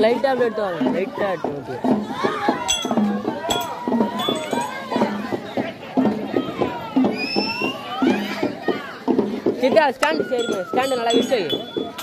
லைட்டாக அப்படி எடுத்து வாங்க லைட்டாக எடுத்து ஓகே சித்தா ஸ்டாண்டு சரி ஸ்டாண்டு நல்லா விட்டு வை.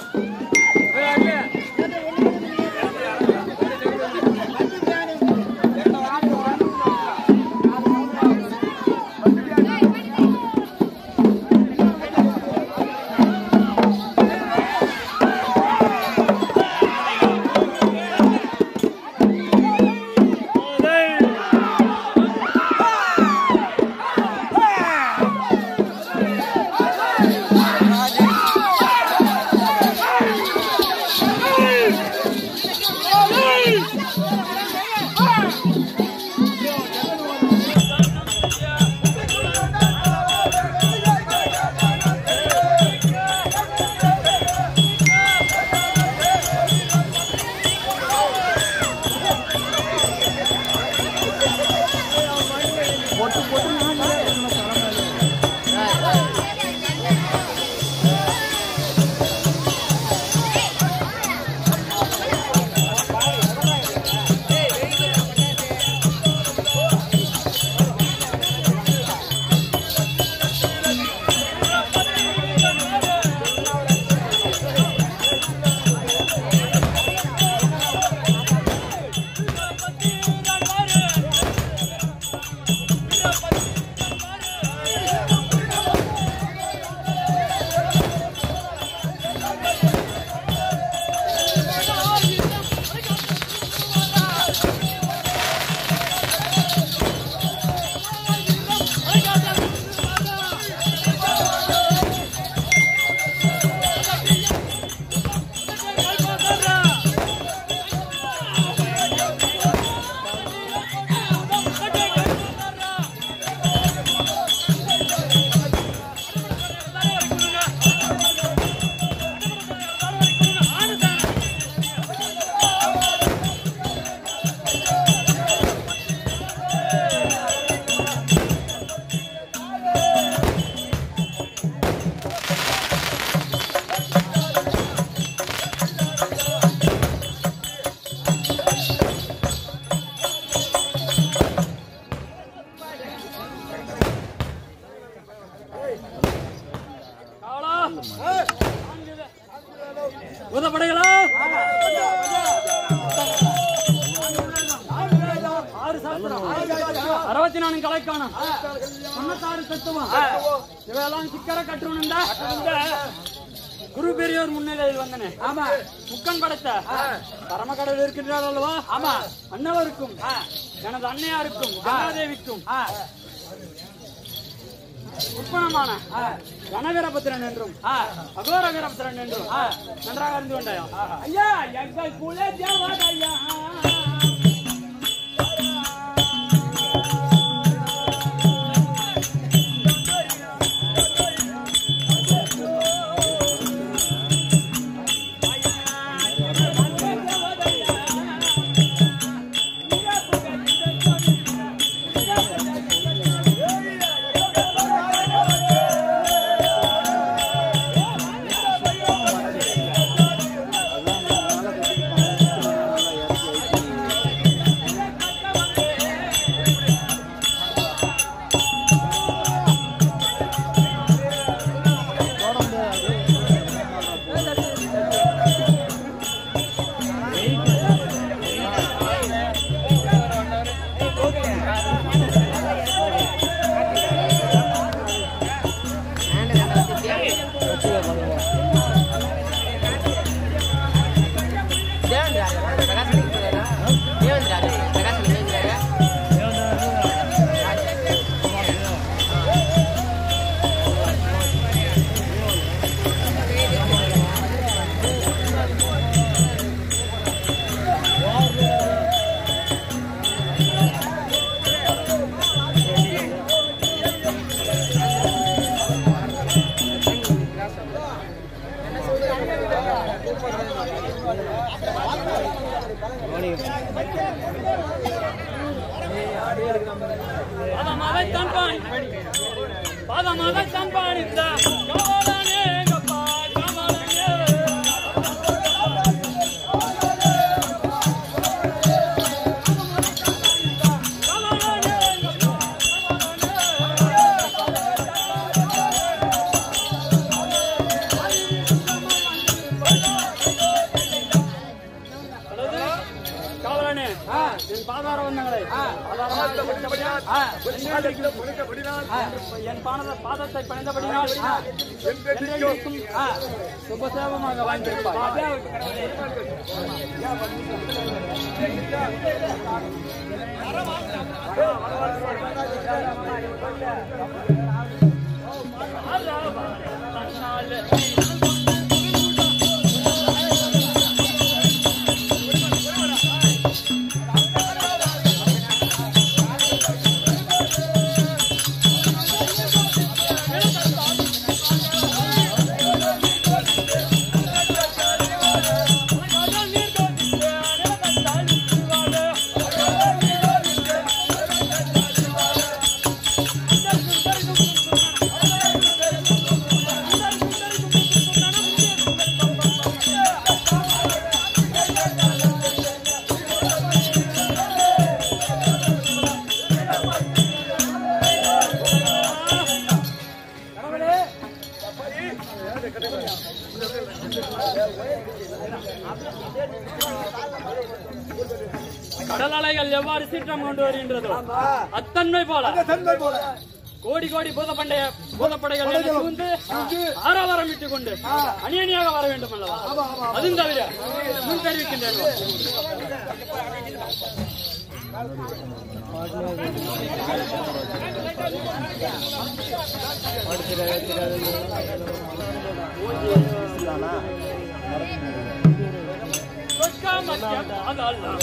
உதப்படைகளா ஆறு சாஸ்திரம் அறுபத்தி நாலு கலைக்காணும் தொண்ணூத்தாறு தத்துவம் இவையெல்லாம் சிக்கர கட்டுணுண்டா குரு பெரியோர் முன்னிலையில் வந்தனே ஆமா முக்கன் படைத்த பரமக்கடல் இருக்கின்றார் அல்லவா ஆமா அன்னவருக்கும் எனது அன்னையாருக்கும் கங்காதேவிக்கும் உற்பனமான ரணவீரபத்திரன் என்றும் அகோர வீரபத்திரன் என்றும் நன்றாக அறிந்து கொண்டாயா ஐயா எங்கள் குல தேவதையா பாதம் அதைத்தான் பாணி பாதம் அதைத்தான் பாணித்த கமலனே கப்பா கமலனே ஆ, ஆ, என் பானத பாதத்தை பணிந்தபடினால் ஆ, என்றென்றைக்கும், ஆ, சுபசேவமாக வாழ்ந்திருப்பாய் கடல் அலைகள் எவ்வாறு சீற்றம் கொண்டு வருகின்றதோ அத்தன்மை போல கோடி கோடி பூதப்பண்டைய பூதப்படைகள் என்னை சூழ்ந்து ஆரவாரம் விட்டுக் கொண்டு அணி அணியாக வர வேண்டும் அல்லவா அதுவும் தவிர முன் தெரிவிக்கின்றேன் சொற்காமத்தியம் அதல்ல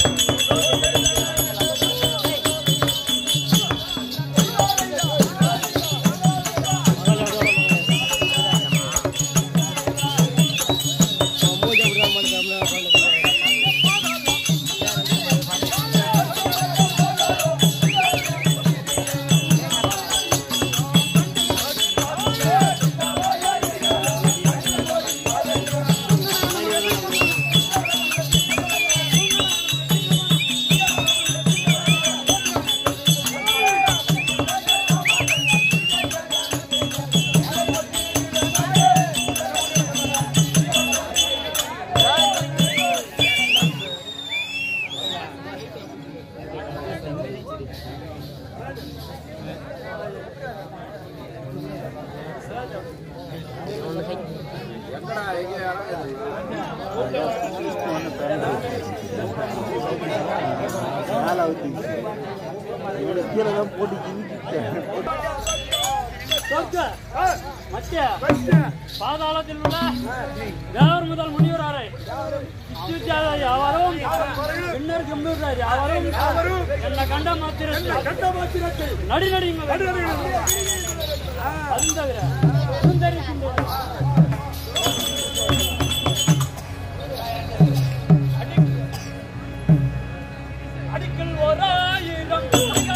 கீழே தான் போட்டு கிழிச்சிட்டேன் சொர்க்க மத்திய பாதாளத்தில் உள்ள தேவர் முதல் முனிவர் வரை இச்சுத்தியாளர் யாவரும் பின்னர் கம்பீர் யாவரும் என்ன கண்ட மாத்திரத்தில் நடி நடிங்க அது தவிர சுந்தரிக்கின்றது அடிக்கல் ஓராயிரம்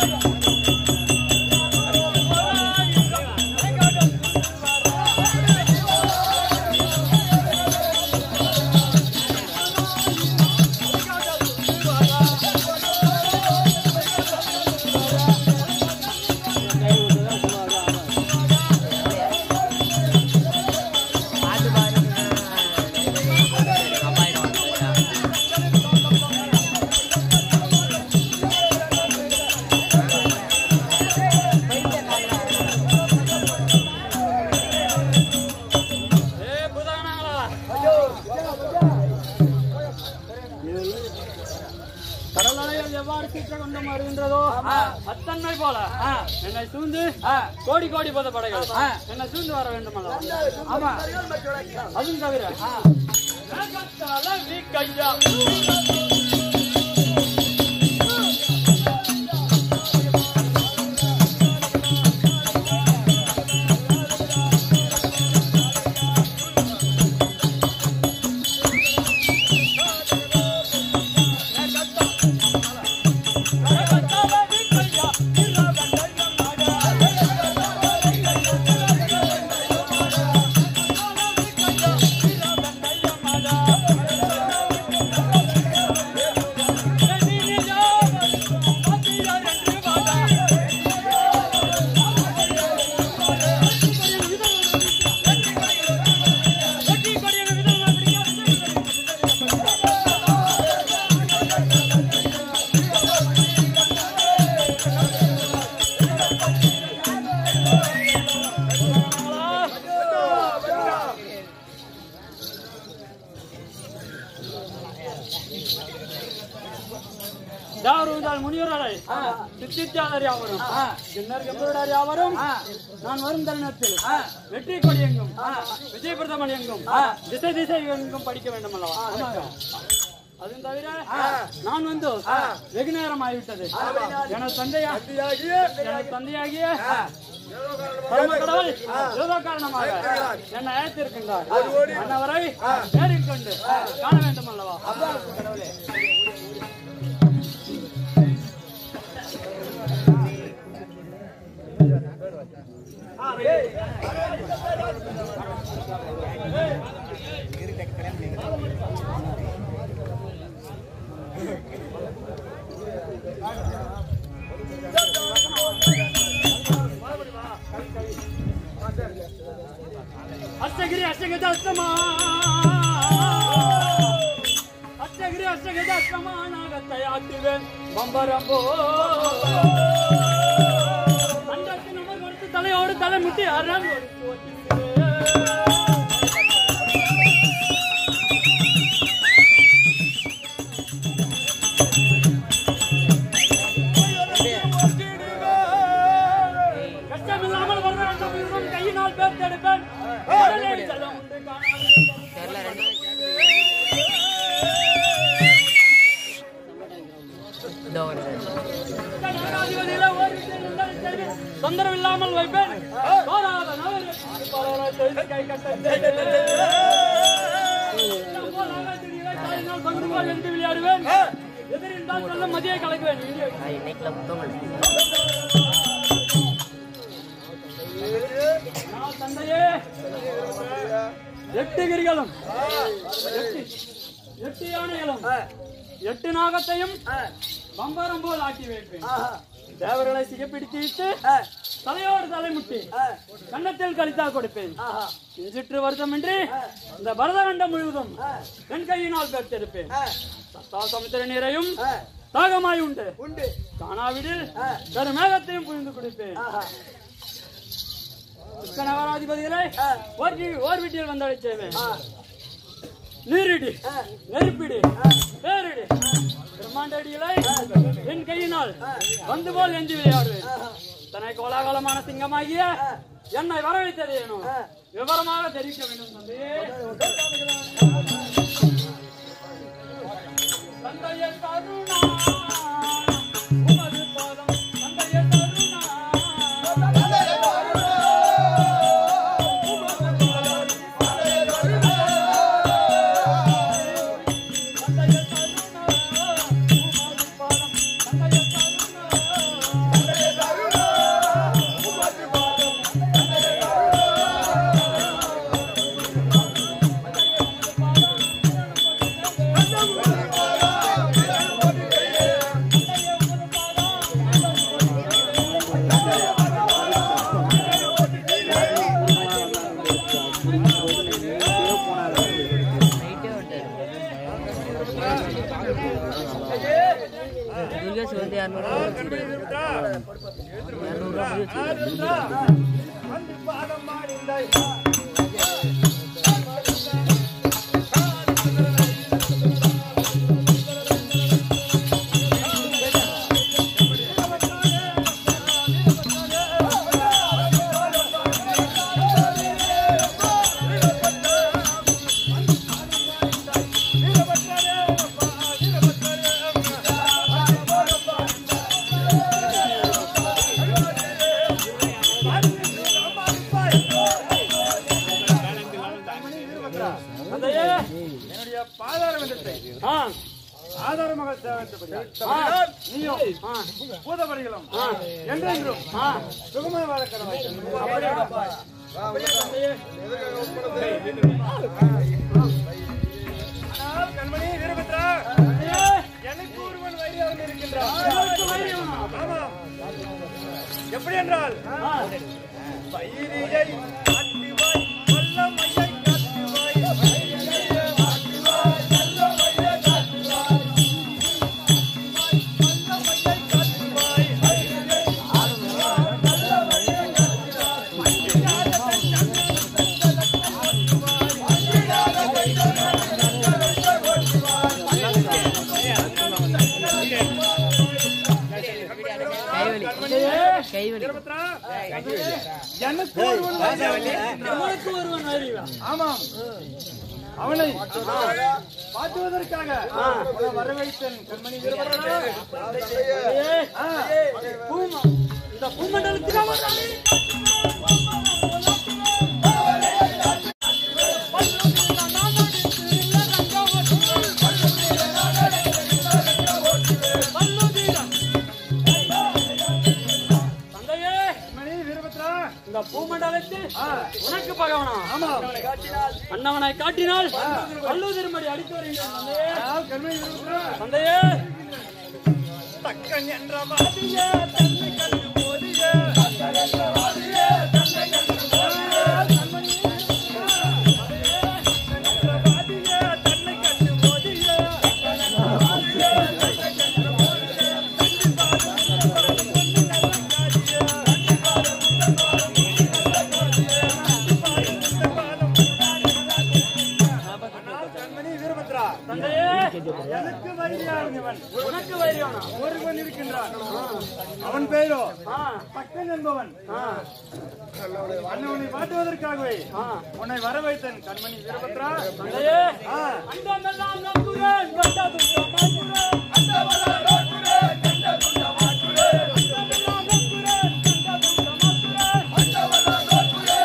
ஏ புதானாங்களா கடலாளையில் எவ்வாறு சீற்ற கொண்டு வருகின்றதோ அத்தன்மை போல என்னை சூழ்ந்து கோடி கோடி பத படைகள் என்னை சூழ்ந்து வர வேண்டும் அல்லவா ஆமா அதுவும் தவிர மேகத்தால வீக்கையா. மேகத்தால வீக்கையா. இரவண்டையம் மகா. யாருந்தால் முனிவராய் சித்திச்சாளர் யாவரும் பின்னர் கம்பருடார் யாவரும் நான் வரும் தருணத்தில் வெற்றி கொடி எங்கும் விஜய் பிரதமன் எங்கும் திசை திசை எங்கும் படிக்க வேண்டும் அல்லவா அதுவும் தவிர நான் வந்து வெகு நேரம் ஆகிவிட்டது எனது தந்தையா எனது தந்தையாகிய பரம கடவுள் ஏதோ காரணமாக என்னை அழைத்திருக்கின்றார் அன்னவரை நேரில் கொண்டு காண வேண்டும் அல்லவா கடவுளே அஷ்டகிரி அஷ்டகஜ அஷ்டமா அஷ்டகிரி அஷ்டகஜ அஷ்டமா நாகத்தை ஆட்டுவேன் பம்பரம்போ அண்டத்தின் அமர் கொடுத்து தலையோடு தலை முட்டி அரண் கொடுத்து ஓட்டிவிடுவேன். கஷ்டமில்லாமல் வர வேண்டும் இன்னும் கையினால் பேர்த்தெடுப்பேன் கடலே ஜலம் உண்டு காணாது. ஜனாதிபதியில ஒரு விஷயம் இருந்தால் சரி, தொந்தரவு இல்லாமல் வைப்பேன் போராத நபர் பலரை செய்து கை கட்ட என்று விளையாடுவேன் எதிரின்றால் சொல்ல மதியை கலக்குவேன் நான் தந்தையே எட்டு கிரிகளும் எட்டு எட்டு யானைகளும் எட்டு நாகத்தையும் பம்பரம் போல் ஆக்கி வைப்பேன் தேவர்களை சிகப்பிடித்து விட்டு தலையோடு தலைமுட்டி கன்னத்தில் கழித்தா கொடுப்பேன் இன்றிற்று வருஷமின்றி இந்த பரதகண்டம் முழுவதும் என் கையினால் பெற்றெடுப்பேன் சத்தா சமுத்திர நீரையும் தாகமாய் உண்டு உண்டு காணாவிடில் கரு மேகத்தையும் புரிந்து குடிப்பேன் நகராதிபதிகளை ஓர் வீ- ஓர் வீட்டில் வந்தடை செய்வேன் நீரிடி நெருப்பிடி பேரிடி பிரம்மாண்டடிகளை என் கையினால் வந்து போல் எஞ்சி விளையாடுவேன் தன்னை கோலாகலமான சிங்கமாகிய என்னை வரவைத்தது ஏனோ விவரமாக தெரிவிக்க வேண்டும் தந்தையே தந்தையே கருணா உமது பாதம் தந்தையே கருணா தந்தையே கருணா உமது பாதம் தந்தையே கருணா முருகேஷ் வந்து இரநூறுவா இரநூறுவா தந்தையே என்னுடைய பாதார விந்தத்தை ஆ ஆதாரமாக தேவைப்பட்டபடியால் நீயும் ஆ, பூதபடிகளும் ஆ, என்றென்றும் ஆ, சுகமாய் வாழ கடவுள். அப்படியே அப்படியே தந்தையே. ஆனால் கண்மணி வீரபத்ரா தந்தையே, எனக்கு ஒருவன் வைரியாக இருக்கின்றான் எனக்கு வைரியமா? ஆமாம் எப்படி என்றால் பயிரியை அட்டிவாய் வல்லமையை கட்டுவாய் பயிரியை அட்டிவாய் வல்லமையை கட்டுவாய் வல்லமையை கட்டுவாய் கைவலி வீரபத்ரா எனக்கு ஒருவன் உனக்கு ஒருவன் அறிவான் ஆமாம் அவனை மாற்றுவதற்காக உன்னை வரவைத்தேன் கண்மணி வீரபத்ரா ஆ, பூம- இந்த பூமண்டலத்துக்கு அவன் தந்தையே மணி வீரபத்ரா இந்த பூமண்டலத்தில் உனக்கு பகவனா ஆமா அண்ணவனை காட்டினால் பல்லு திருமடி அடித்து வருகிறேன் தந்தையே தந்தையே தக்கன் என்ற வாதிய தன்னை கண்டு போதிய தன்னை கண்டு போதிய கண்மணி வீரபத்ரா தந்தையே எனக்கு வைரியானவன் உனக்கு வைரியானா ஒருவன் இருக்கின்றான் அவன் பெயரோ பக்கன் என்பவன் அண்ணவனை மாட்டுவதற்காகவே உன்னை வர வைத்தேன் கண்மணி வீரபத்ரா தந்தையே அண்டமெல்லாம் நம்புகிறேன் வந்ததும் மாற்றுகிறேன் அண்டமெல்லாம் நம்புகிறேன் கண்டதும் மாற்றுகிறேன் அண்டமெல்லாம் நம்புகிறேன் கண்டதும் மாற்றுகிறேன்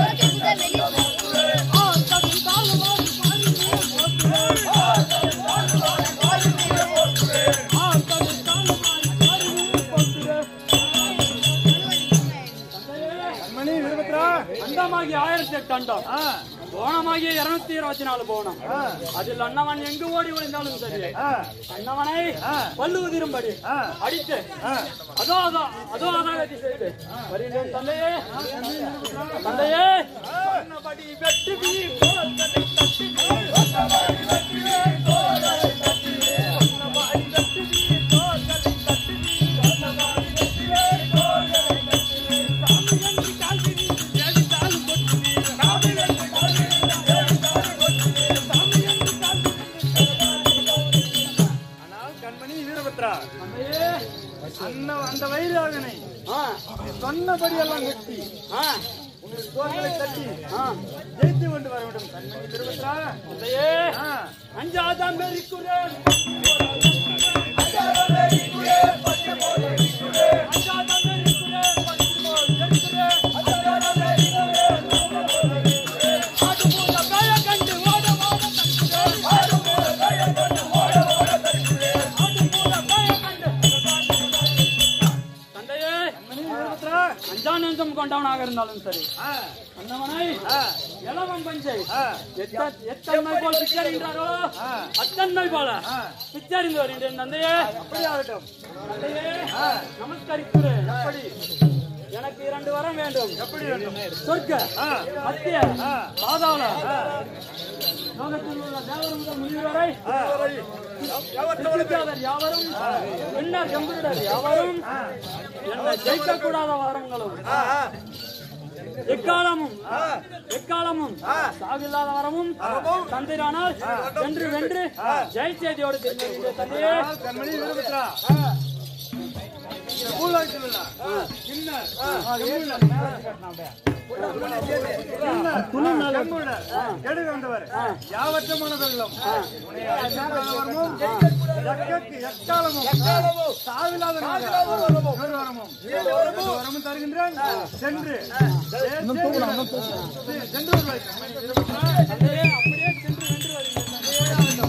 கண்மணி வீரபத்ரா அண்டமாகி ஆயிரத்தி எட்டு அண்டம் போனமாகிய இருநூத்தி இருபத்தி நாலு போனம் அதில் அண்ணவன் எங்கு ஓடி ஒளிந்தாலும் சரி அண்ணவனை பல்லு உதிரும்படி அடித்து அதோ அதோ அதோ அதாகதி செய்து வருகிறேன் தந்தையே தந்தையே சொன்னபடி வெற்றி வீர் தோள்களை தட்டினேன். சொன்னபடி வெற்றி வீர் தோள்களை தட்டினேன். சொன்னபடி வெற்றி வீர் தோள்களை தட்டினேன். சொன்னபடி வெற்றி வீர் தோள்களை தட்டினேன். சாமி என்று கால்வினி தேடித்தால் கொட்டினீர். சாமி என்று கால்வினி தேடித்தால் கொட்டினீர். சாமி என்று கால்வினி ஆனால் கண்மணி வீரபத்ரா அந்த அந்த வைராகனை சொன்னபடி எல்லாம் வெட்டி உங்கள் தோள்களை தட்டி ஜெயித்து கொண்டு வர வேண்டும் கண்மணி வீரபத்ரா இல்லையே அஞ்சாதாம் மெரிக்குறேன் அஞ்சாதாம் மெரிக்குறேன் பச்சை போல் எரிக்குறேன் அஞ்சாதாம் மெரிக்குறேன் பச்சை போல் எரிக்குறேன் அஞ்சாதாம் மெரிக்குறேன் பச்சை போல் எரிக்குறேன் ஆடு போல காய கண்டு ஓட ஓட தட்டுறேன் ஆடு போல காய கண்டு ஓட ஓட தட்டுறேன் ஆடு போல காய கண்டு தந்தையே அஞ்சானந்தம் கொண்டவனாக இருந்தாலும் சரி அண்ணவனை இளவம் பஞ்சை எத்த- எத்தன்மை போல் பிச்சறிந்தாரோ அத்தன்மை போல பிச்சறிந்து வருகின்றேன் தந்தையே அப்படி ஆகட்டும் தந்தையே நமஸ்கரிக்கிறேன் எப்படி எனக்கு இரண்டு வரம் வேண்டும் எப்படி வேண்டும் சொர்க்க மத்திய பாதாள லோகத்தில் உள்ள தேவர் முதல் முனிவர் வரை சித்திக்காதர் யாவரும் பின்னர் கம்பீடர் யாவரும் என்னை ஜெயிக்க கூடாத வரங்களும் எக்காலமும் எக்காலமும் சாவில்லாத வரமும் தந்திரானால் வென்று வென்று ஜெய் செய்தியோடு திரும்பி தந்தையே கண்மணி வீரபத்ரா யாவற்றமானதெல்லாம் எக்காலமும் சாவில்லாத வரமும் வரமும் தருகின்றேன் சென்று சென்று வருவாய் அப்படியே சென்று வென்று வருகிறேன்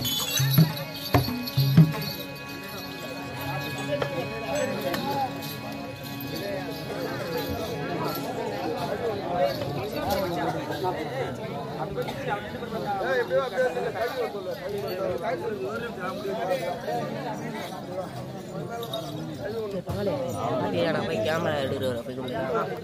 அப்படியே போய் கேமரா எடுக்கிற போய் கொண்டு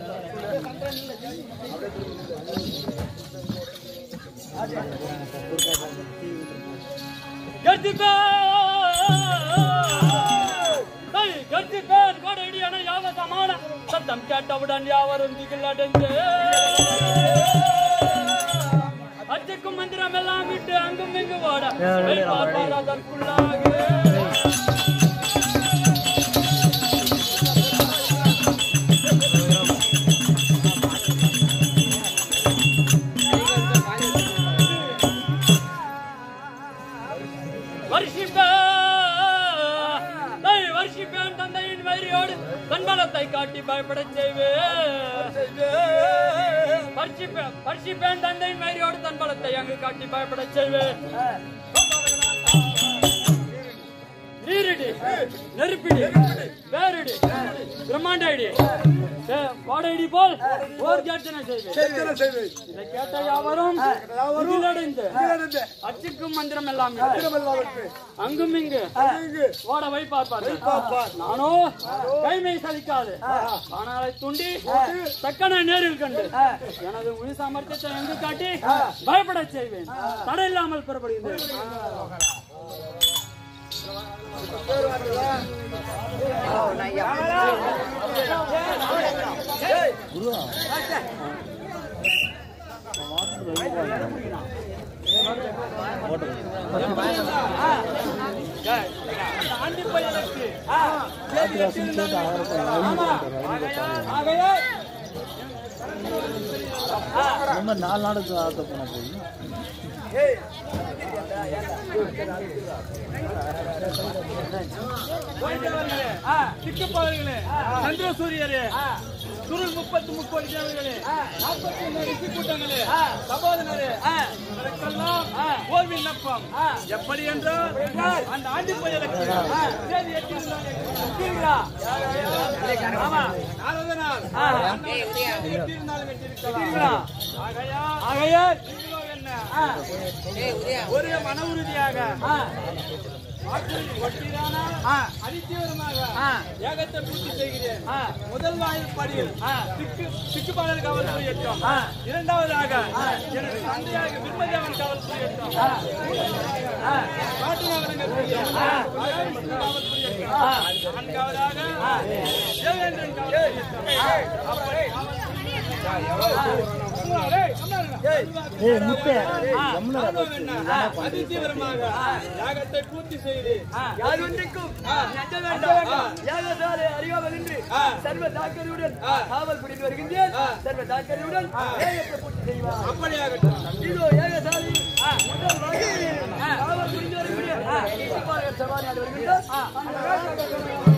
சத்தம் கேட்டவுடன் யாவரும் திகில் அடைந்து அச்சுக்கும் மந்திரம் எல்லாம் விட்டு அங்கும் இங்கு ஓட பார்ப்பார் அதற்குள்ளாக செய்வேன் பரிசிப்பேன் பரிசிப்பேன் தந்தை மயிரோடு தன் பலத்தை அங்கு காட்டி பயப்பட செய்வேன் நீரிடி நெருப்பிடி வேரிடி பிரம்மாண்டடி பாடைடி போல் ஓர் கர்ஜனை செய்வேன் இதை கேட்ட யாவரும் இதிலடைந்து அச்சுக்கும் மந்திரம் எல்லாம் இட்டு அங்கும் இங்கு ஓட வை பார்ப்பார் நானோ கைமை சலிக்காது ஆனால் துண்டி தக்கன நேரில் கண்டு எனது உயிர் சாமர்த்தியத்தை எங்கு காட்டி பயப்பட செய்வேன் தடை இல்லாமல் புறப்படுகின்றேன் ஆண்டி பையனுக்கு ஆகையால் ரொம்ப நாலு நாளுக்கு ஆத்த போன போய் போயிட்டவர்களே, திக்குப்பவர்களே, சந்திர சூரியரே, சுருள் முப்பத்து முப்பது தேவர்களே, நாற்பத்தி ஒன்பது ரிஷி கூட்டங்களே, சகோதரரே, உங்களுக்கெல்லாம் ஓர் விண்ணப்பம். எப்படி என்றால் அந்த ஆண்டி புயலுக்கு தேதி எட்டியிருந்தால் எட்டியிருக்கிறா? ஆமா, நாரதனால் அந்த தேதி எட்டியிருந்தாலும் எட்டியிருக்கலாம். ஆகையால் ஆகையால் நீங்களோ என்ன ஒரு மன உறுதியாக வாக்குறுதி ஒட்டினானா அதிதீவிரமாக ஏகத்தை பூர்த்தி செய்கிறேன் முதல் வாயில் படியில் திக்கு திக்குப்பாளர் காவல்துறை எட்டும் இரண்டாவதாக எனது தந்தையாக விரும்பதேவன் காவல்துறை எட்டும் காட்டுநகரங்கள் காவல்துறை எட்டும் நான்காவதாக தேவேந்திரன் காவல்துறை எட்டும் அப்படி ஏய் முட்டை அதிதீவிரமாக யாகத்தை பூர்த்தி செய்து யார் ஒன்றைக்கும் அஞ்ச வேண்டாம் யாகசாலை அறியாமல் நின்று சர்வ தாக்கரியுடன் காவல் புரிந்து வருகின்றேன் சர்வ தாக்கரியுடன் ஏகத்தை பூர்த்தி செய்வார் அப்படியாகட்டும் இதோ ஏகசாலை முதல் வாயிலில் காவல் புரிந்து வருகின்றேன் சவாரி வருகின்றார்